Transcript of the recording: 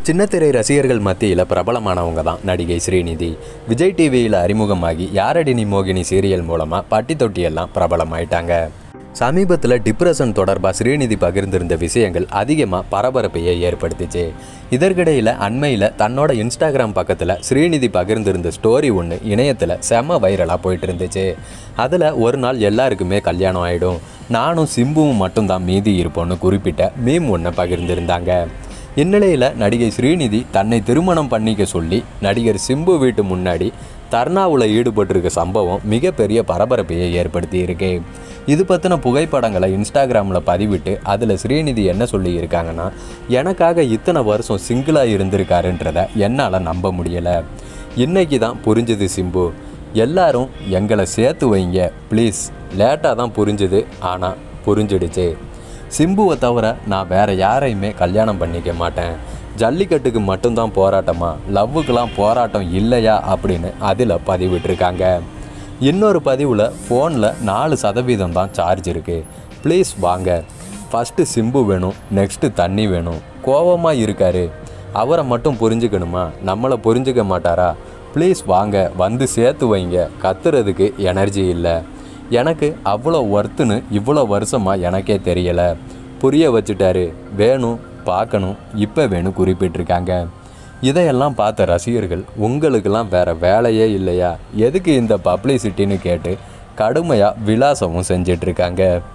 சின்னத்திரை ரசிகர்கள் மத்தியில் பிரபலமானவங்க தான் நடிகை ஸ்ரீநிதி விஜய் டிவியில் அறிமுகமாகி யாரடி நீ மோகினி சீரியல் மூலமாக பட்டி தொட்டியெல்லாம் பிரபலமாயிட்டாங்க சமீபத்தில் டிப்ரெஷன் தொடர்பாக ஸ்ரீநிதி பகிர்ந்திருந்த விஷயங்கள் அதிகமாக பரபரப்பையை ஏற்படுத்திச்சு இதற்கிடையில் அண்மையில் தன்னோட இன்ஸ்டாகிராம் பக்கத்தில் ஸ்ரீநிதி பகிர்ந்திருந்த ஸ்டோரி ஒன்று இணையத்தில் செம வைரலாக போயிட்டு இருந்துச்சு அதில் ஒரு நாள் எல்லாருக்குமே கல்யாணம் ஆகிடும் நானும் சிம்புவும் மட்டும்தான் மீதி இருப்போன்னு குறிப்பிட்ட மீம் ஒன்றை பகிர்ந்திருந்தாங்க இந்நிலையில் நடிகை ஸ்ரீநிதி தன்னை திருமணம் பண்ணிக்க சொல்லி நடிகர் சிம்பு வீட்டு முன்னாடி தர்ணாவில் ஈடுபட்டிருக்க சம்பவம் மிகப்பெரிய பரபரப்பையை ஏற்படுத்தி இருக்கு இது பற்றின புகைப்படங்களை இன்ஸ்டாகிராமில் பதிவிட்டு அதில் ஸ்ரீநிதி என்ன சொல்லியிருக்காங்கன்னா எனக்காக இத்தனை வருஷம் சிங்கிளாக இருந்திருக்காருன்றத என்னால் நம்ப முடியலை இன்னைக்கு தான் புரிஞ்சுது சிம்பு எல்லாரும் எங்களை சேர்த்து வைங்க ப்ளீஸ் லேட்டாக தான் புரிஞ்சுது ஆனால் புரிஞ்சிடுச்சு சிம்புவை தவிர நான் வேற யாரையுமே கல்யாணம் பண்ணிக்க மாட்டேன் ஜல்லிக்கட்டுக்கு மட்டும்தான் போராட்டமா லவ்வுக்கெல்லாம் போராட்டம் இல்லையா அப்படின்னு அதில் பதிவிட்டிருக்காங்க இன்னொரு பதிவில் ஃபோனில் நாலு சதவீதம் தான் சார்ஜ் இருக்குது ப்ளீஸ் வாங்க ஃபஸ்ட்டு சிம்பு வேணும் நெக்ஸ்ட்டு தண்ணி வேணும் கோவமாக இருக்காரு அவரை மட்டும் புரிஞ்சுக்கணுமா நம்மளை புரிஞ்சுக்க மாட்டாரா ப்ளீஸ் வாங்க வந்து சேர்த்து வைங்க கத்துறதுக்கு எனர்ஜி இல்லை எனக்கு அவ்வளோ ஒர்த்துன்னு இவ்வளோ வருஷமாக எனக்கே தெரியலை புரிய வச்சுட்டாரு வேணும் பார்க்கணும் இப்போ வேணும் குறிப்பிட்டிருக்காங்க இதையெல்லாம் பார்த்த ரசிகர்கள் உங்களுக்கெல்லாம் வேற வேலையே இல்லையா எதுக்கு இந்த பப்ளிசிட்டின்னு கேட்டு கடுமையாக விலாசமும் செஞ்சிட்ருக்காங்க